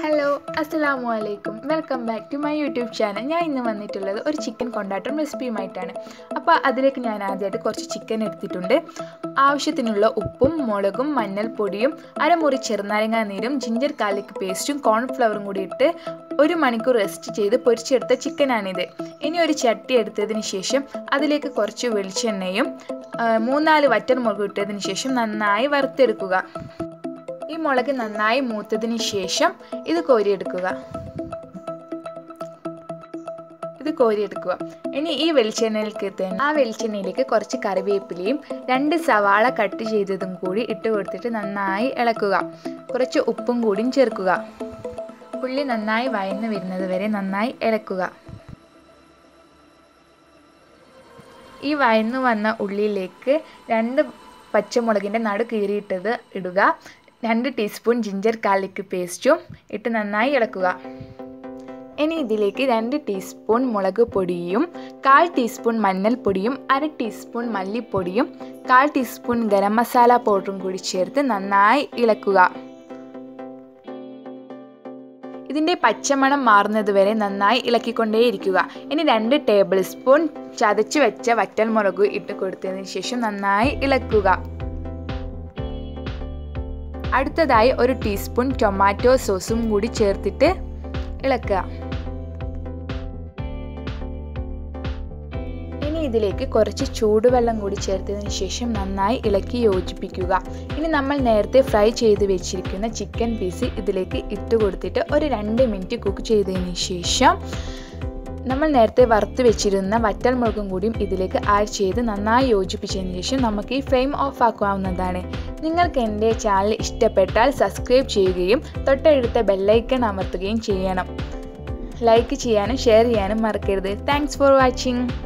hello അസ്സലാമു അലൈക്കും welcome back to my YouTube channel ഞാൻ ഇന്ന് വന്നിട്ടുള്ളത് ഒരു ചിക്കൻ കൊണ്ടാട്ടം റെസിപ്പിയുമായിട്ടാണ് അപ്പോൾ അതിലേക്ക് ഞാൻ ആദ്യമായിട്ട് കുറച്ച് ചിക്കൻ എടുത്തിട്ടുണ്ട് ആവശ്യത്തിനുള്ള ഉപ്പും മുളകും മഞ്ഞൾപ്പൊടിയും അരമുറി ചെറുനാരങ്ങ നീരും ജിഞ്ചർ ഗാർലിക് പേസ്റ്റും കോൺഫ്ലവറും കൂടി ഇട്ട് ഒരു മണിക്കൂർ റെസ്റ്റ് ചെയ്ത് പൊരിച്ചെടുത്ത ചിക്കനാണിത് ഇനി ഒരു ചട്ടി എടുത്തതിന് ശേഷം അതിലേക്ക് കുറച്ച് വെളിച്ചെണ്ണയും ആ, മൂന്നാല് വറ്റൽ മുളക് ഇട്ടതിന് ശേഷം നന്നായി വറുത്തെടുക്കുക ഈ മുളക് നന്നായി മൂത്തതിന് ശേഷം ഇത് കോരിയെടുക്കുക ഇത് കോരിയെടുക്കുക ഇനി ഈ വെളിച്ചെണ്ണയിലേക്ക് തന്നെ ആ വെളിച്ചെണ്ണയിലേക്ക് കുറച്ച് കറിവേപ്പിലയും രണ്ട് സവാള കട്ട് ചെയ്തതും കൂടി ഇട്ട് കൊടുത്തിട്ട് നന്നായി ഇളക്കുക കുറച്ച് ഉപ്പും കൂടിയും ചേർക്കുക ഉള്ളി നന്നായി വയന്ന് വരുന്നത് വരെ നന്നായി ഇളക്കുക ഈ വയന്നു വന്ന ഉള്ളിയിലേക്ക് രണ്ട് പച്ചമുളകിൻ്റെ നടു കീറിയിട്ടത് ഇടുക രണ്ട് ടീസ്പൂൺ ജിഞ്ചർ ഗാർലിക് പേസ്റ്റും ഇട്ട് നന്നായി ഇളക്കുക ഇനി ഇതിലേക്ക് രണ്ട് ടീസ്പൂൺ മുളക് പൊടിയും കാൽ ടീസ്പൂൺ മഞ്ഞൾപ്പൊടിയും അര ടീസ്പൂൺ മല്ലിപ്പൊടിയും കാൽ ടീസ്പൂൺ ഗരം മസാല പൗഡറും കൂടി ചേർത്ത് നന്നായി ഇളക്കുക ഇതിൻ്റെ പച്ചമണം മാറുന്നത് വരെ നന്നായി ഇളക്കിക്കൊണ്ടേയിരിക്കുക ഇനി രണ്ട് ടേബിൾ സ്പൂൺ ചതച്ച് വെച്ച വറ്റൽമുളക് ഇട്ട് കൊടുത്തതിന് ശേഷം നന്നായി ഇളക്കുക അടുത്തതായി ഒരു ടീസ്പൂൺ ടൊമാറ്റോ സോസും കൂടി ചേർത്തിട്ട് ഇളക്കുക ഇനി ഇതിലേക്ക് കുറച്ച് ചൂടുവെള്ളം കൂടി ചേർത്തതിന് ശേഷം നന്നായി ഇളക്കി യോജിപ്പിക്കുക ഇനി നമ്മൾ നേരത്തെ ഫ്രൈ ചെയ്ത് വെച്ചിരിക്കുന്ന ചിക്കൻ പീസ് ഇതിലേക്ക് ഇട്ട് കൊടുത്തിട്ട് ഒരു രണ്ട് മിനിറ്റ് കുക്ക് ചെയ്തതിന് ശേഷം നമ്മൾ നേരത്തെ വറുത്ത് വെച്ചിരുന്ന വറ്റൽ മുളകും കൂടിയും ഇതിലേക്ക് ആഡ് ചെയ്ത് നന്നായി യോജിപ്പിച്ചതിന് ശേഷം നമുക്ക് ഈ ഫ്ലെയിം ഓഫ് ആക്കാവുന്നതാണ് നിങ്ങൾക്ക് എൻ്റെ ചാനൽ ഇഷ്ടപ്പെട്ടാൽ സബ്സ്ക്രൈബ് ചെയ്യുകയും തൊട്ടടുത്ത ബെല്ലൈക്കൺ അമർത്തുകയും ചെയ്യണം ലൈക്ക് ചെയ്യാനും ഷെയർ ചെയ്യാനും മറക്കരുത് താങ്ക്സ് ഫോർ വാച്ചിങ്